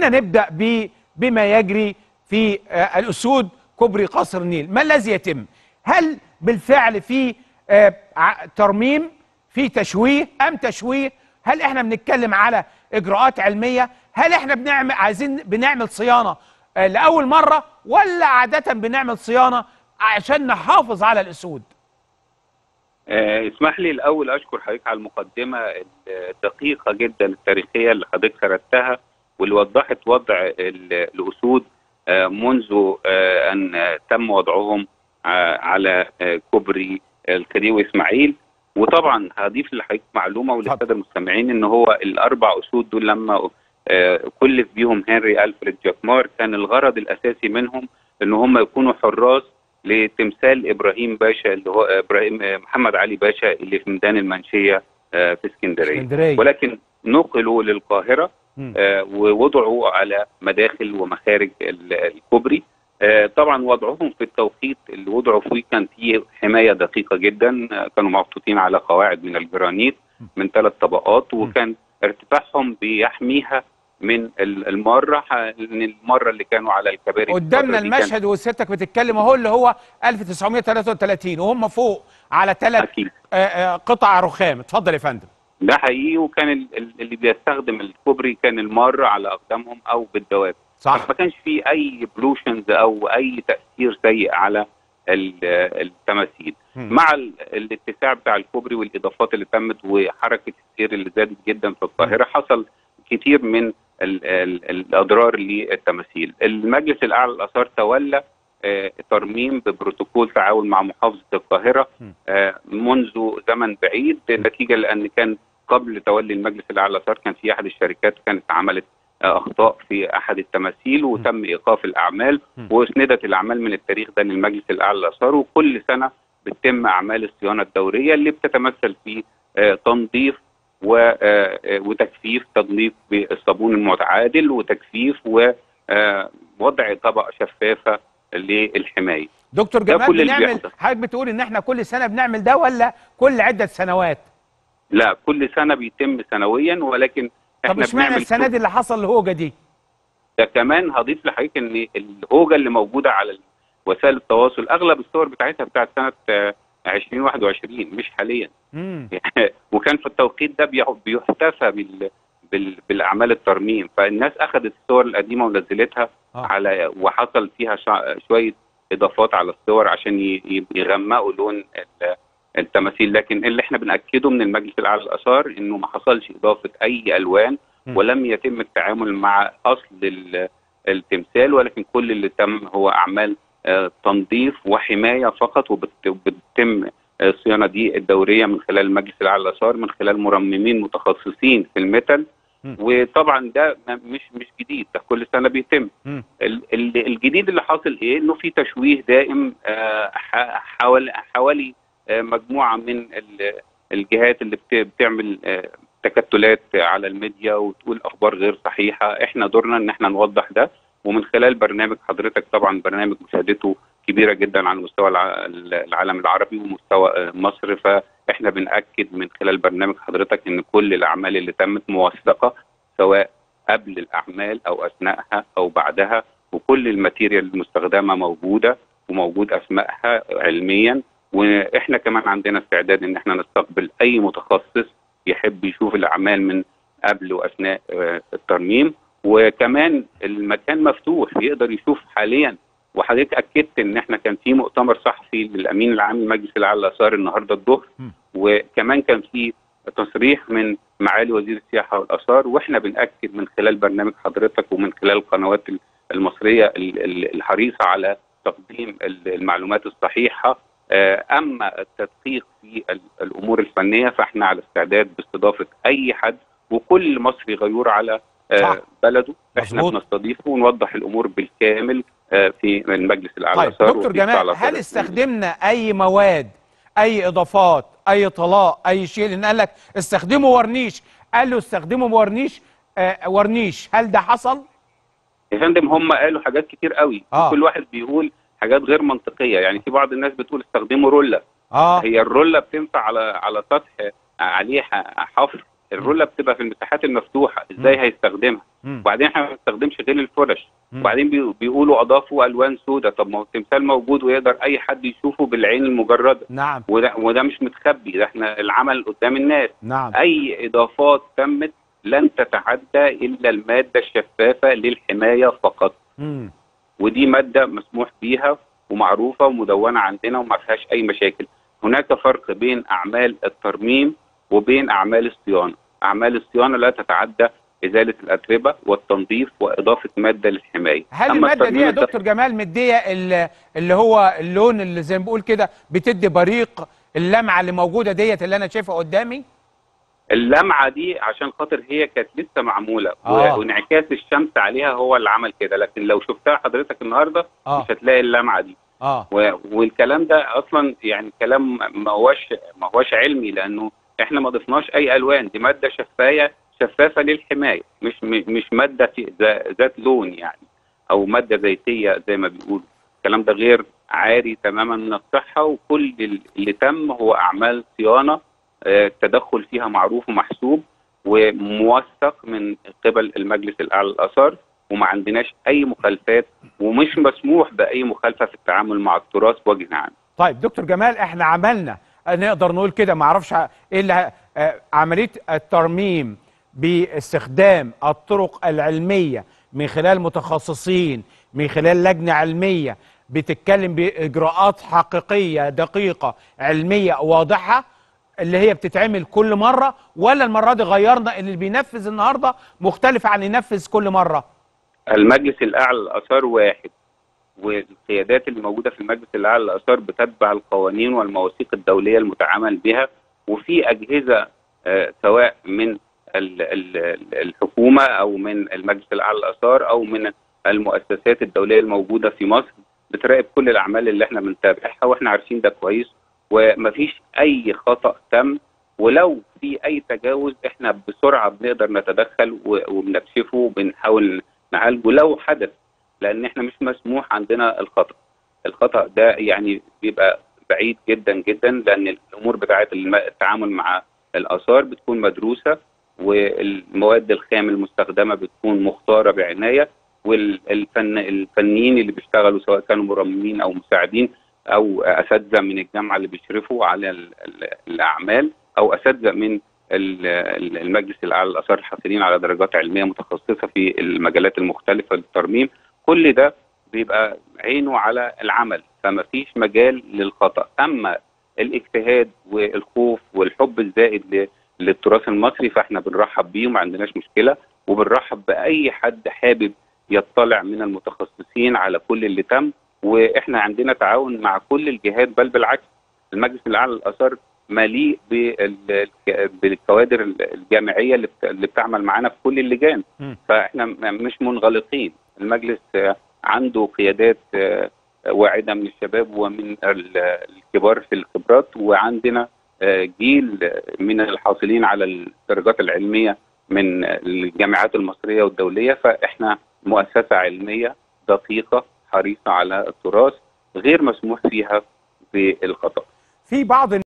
خلينا نبدا ب بما يجري في آه، الاسود كوبري قصر النيل ما الذي يتم هل بالفعل في آه، ع- ترميم في تشويه ام تشويه هل احنا بنتكلم على اجراءات علميه هل احنا بنعمل عايزين بنعمل صيانه آه، لاول مره ولا عاده بنعمل صيانه عشان نحافظ على الاسود آه، اسمح لي الاول اشكر حضرتك على المقدمه الدقيقه جدا التاريخيه اللي حضرتك سردتها واللي وضحت وضع ال- الاسود آه، منذ آه، ان آه، تم وضعهم آه، على آه، كوبري الخديوي اسماعيل وطبعا هضيف لحضرتك معلومه وللساده المستمعين ان هو الاربع اسود دول لما آه، كلف بيهم هنري الفريد جاكمار كان الغرض الاساسي منهم ان هم يكونوا حراس لتمثال ابراهيم باشا اللي هو ابراهيم آه، محمد علي باشا اللي في ميدان المنشيه آه، في اسكندريه اسكندريه ولكن نقلوا للقاهره مم. آه، ووضعوا على مداخل ومخارج ال- الكوبري آه، طبعا وضعهم في التوقيت اللي وضعوا فيه كان فيه حمايه دقيقه جدا آه، كانوا محطوطين على قواعد من الجرانيت من ثلاث طبقات وكان ارتفاعهم بيحميها من ال- المره ح- من المره اللي كانوا على الكباري قدامنا الفترة دي كان- المشهد وسيادتك بتتكلم اهو اللي هو 1933 وهم فوق على ثلاث اكيد قطع رخام اتفضل يا فندم ده حقيقي وكان ال- ال- اللي بيستخدم الكوبري كان المار على اقدامهم او بالدواب صح ما كانش فيه اي بلوشنز او اي تاثير سيء على ال- التماثيل مم. مع ال- الاتساع بتاع الكوبري والاضافات اللي تمت وحركه السير اللي زادت جدا في القاهره حصل كتير من ال ال الاضرار للتماثيل المجلس الاعلى للاثار تولى آه، ترميم ببروتوكول تعاون مع محافظه القاهره م. آه، منذ زمن بعيد نتيجه لان كان قبل تولي المجلس الاعلى للاثار كان في احد الشركات كانت عملت آه، اخطاء في احد التماثيل وتم ايقاف الاعمال م. واسندت الاعمال من التاريخ ده للمجلس الاعلى للاثار وكل سنه بتتم اعمال الصيانه الدوريه اللي بتتمثل في آه، تنظيف و- آه، آه، وتجفيف تنظيف بالصابون المتعادل وتجفيف ووضع طبقه شفافه للحمايه دكتور ده جمال كل اللي بنعمل بيحصل. حضرتك بتقول ان احنا كل سنه بنعمل ده ولا كل عده سنوات لا كل سنه بيتم سنويا ولكن طب احنا اشمعنى بنعمل السنه دي اللي حصل الهوجه دي ده كمان هضيف لحضرتك ان الهوجه اللي موجوده على وسائل التواصل اغلب الصور بتاعتها بتاعت سنه آه، 2021 مش حاليا امم وكان في التوقيت ده بيح- بيحتفى بال بال بالاعمال الترميم فالناس اخذت الصور القديمه ونزلتها آه. على وحصل فيها شع- شويه اضافات على الصور عشان ي- ي- يغمقوا لون ال- التماثيل لكن اللي احنا بناكده من المجلس الاعلى للاثار انه ما حصلش اضافه اي الوان م. ولم يتم التعامل مع اصل ال- التمثال ولكن كل اللي تم هو اعمال آه، تنظيف وحمايه فقط وبت- وبتتم الصيانه دي الدوريه من خلال المجلس الاعلى للاثار من خلال مرممين متخصصين في الميتال م. وطبعا ده ما- مش مش جديد ده كل سنه بيتم مم. ال- ال- الجديد اللي حاصل ايه انه في تشويه دائم آه، ح- حوالي حوالي آه، مجموعه من ال- الجهات اللي بت- بتعمل آه، تكتلات على الميديا وتقول اخبار غير صحيحه احنا دورنا ان احنا نوضح ده ومن خلال برنامج حضرتك طبعا برنامج مشاهدته كبيره جدا على مستوى الع- العالم العربي ومستوى آه، مصر فاحنا بناكد من خلال برنامج حضرتك ان كل الاعمال اللي تمت موثقه سواء قبل الاعمال او اثناءها او بعدها وكل الماتيريال المستخدمه موجوده وموجود اسمائها علميا واحنا كمان عندنا استعداد ان احنا نستقبل اي متخصص يحب يشوف الاعمال من قبل واثناء آه، الترميم وكمان المكان مفتوح يقدر يشوف حاليا وحضرتك اكدت ان احنا كان في مؤتمر صحفي للامين العام لمجلس الاعلى للاثار النهارده الظهر م. وكمان كان في تصريح من معالي وزير السياحه والاثار واحنا بناكد من خلال برنامج حضرتك ومن خلال القنوات ال- المصريه ال- ال- الحريصه على تقديم ال- المعلومات الصحيحه آه، اما التدقيق في ال- الامور الفنيه فاحنا على استعداد باستضافه اي حد وكل مصري غيور على آه، صح. بلده احنا مظبوط. بنستضيفه ونوضح الامور بالكامل آه، في المجلس الاعلى طيب للآثار دكتور وفي جمال قطاع الآثار هل استخدمنا اي مواد اي اضافات اي طلاء اي شيء لان قال لك استخدموا ورنيش قال له استخدموا ورنيش آه ورنيش هل ده حصل يا فندم هم قالوا حاجات كتير قوي آه. كل واحد بيقول حاجات غير منطقيه يعني في بعض الناس بتقول استخدموا رولا اه هي الرولا بتنفع على على سطح عليه ح- حفر الرولا بتبقى في المساحات المفتوحه ازاي هيستخدمها مم. وبعدين احنا ما بنستخدمش غير الفرش مم. وبعدين بي- بيقولوا اضافوا الوان سوداء طب ما هو التمثال موجود ويقدر اي حد يشوفه بالعين المجرده نعم وده وده مش متخبي ده احنا العمل قدام الناس نعم اي اضافات تمت لن تتعدى الا الماده الشفافه للحمايه فقط مم. ودي ماده مسموح بيها ومعروفه ومدونه عندنا وما فيهاش اي مشاكل هناك فرق بين اعمال الترميم وبين اعمال الصيانه اعمال الصيانه لا تتعدى ازاله الاتربه والتنظيف واضافه ماده للحمايه هل أما الماده دي الترميم يا الت- دكتور جمال مديه ال- اللي هو اللون اللي زي ما بقول كده بتدي بريق اللمعه اللي موجوده ديت اللي انا شايفها قدامي اللمعه دي عشان خاطر هي كانت لسه معموله آه. و- وانعكاس الشمس عليها هو اللي عمل كده لكن لو شفتها حضرتك النهارده اه مش هتلاقي اللمعه دي اه و- والكلام ده اصلا يعني كلام ما هوش ما هوش علمي لانه احنا ما ضفناش اي الوان دي ماده شفايه شفافه للحمايه مش م- مش ماده في- ذا- ذات لون يعني او ماده زيتيه زي ما بيقولوا الكلام ده غير عاري تماما من الصحه وكل ال- اللي تم هو اعمال صيانه آه، التدخل فيها معروف ومحسوب وموثق من قبل المجلس الاعلى للاثار وما عندناش اي مخالفات ومش مسموح باي مخالفه في التعامل مع التراث بوجه عام طيب دكتور جمال احنا عملنا نقدر نقول كده ما اعرفش ع- ايه اللي ه- آه، عمليه الترميم باستخدام الطرق العلميه من خلال متخصصين من خلال لجنه علميه بتتكلم باجراءات حقيقيه دقيقه علميه واضحه اللي هي بتتعمل كل مره ولا المره دي غيرنا اللي بينفذ النهارده مختلف عن ينفذ كل مره المجلس الاعلى للاثار واحد والقيادات اللي موجوده في المجلس الاعلى للاثار بتتبع القوانين والمواثيق الدوليه المتعامل بها وفي اجهزه آه، سواء من ال- ال- الحكومه او من المجلس الاعلى للاثار او من المؤسسات الدوليه الموجوده في مصر بتراقب كل الاعمال اللي احنا بنتابعها واحنا عارفين ده كويس ومفيش اي خطا تم ولو في اي تجاوز احنا بسرعه بنقدر نتدخل و- وبنكشفه وبنحاول نعالجه لو حدث لان احنا مش مسموح عندنا الخطا الخطا ده يعني بيبقى بعيد جدا جدا لان الامور بتاعه الم- التعامل مع الاثار بتكون مدروسه والمواد الخام المستخدمه بتكون مختاره بعنايه والفن الفنيين اللي بيشتغلوا سواء كانوا مرممين او مساعدين او اساتذه من الجامعه اللي بيشرفوا على ال- ال- الاعمال او اساتذه من ال- ال- المجلس الاعلى للاثار الحاصلين على درجات علميه متخصصه في المجالات المختلفه للترميم كل ده بيبقى عينه على العمل فما فيش مجال للخطا اما الاجتهاد والخوف والحب الزائد ل- للتراث المصري فاحنا بنرحب بيه وما عندناش مشكله وبنرحب باي حد حابب يطلع من المتخصصين على كل اللي تم واحنا عندنا تعاون مع كل الجهات بل بالعكس المجلس الاعلى للاثار مليء بال- بالكوادر الجامعيه اللي بت- اللي بتعمل معانا في كل اللجان مم. فاحنا م- مش منغلقين المجلس آه، عنده قيادات آه، واعده من الشباب ومن ال- الكبار في الخبرات وعندنا آه، جيل من الحاصلين على الدرجات العلميه من الجامعات المصريه والدوليه فاحنا مؤسسه علميه دقيقه حريصه على التراث غير مسموح فيها بالخطا في بعض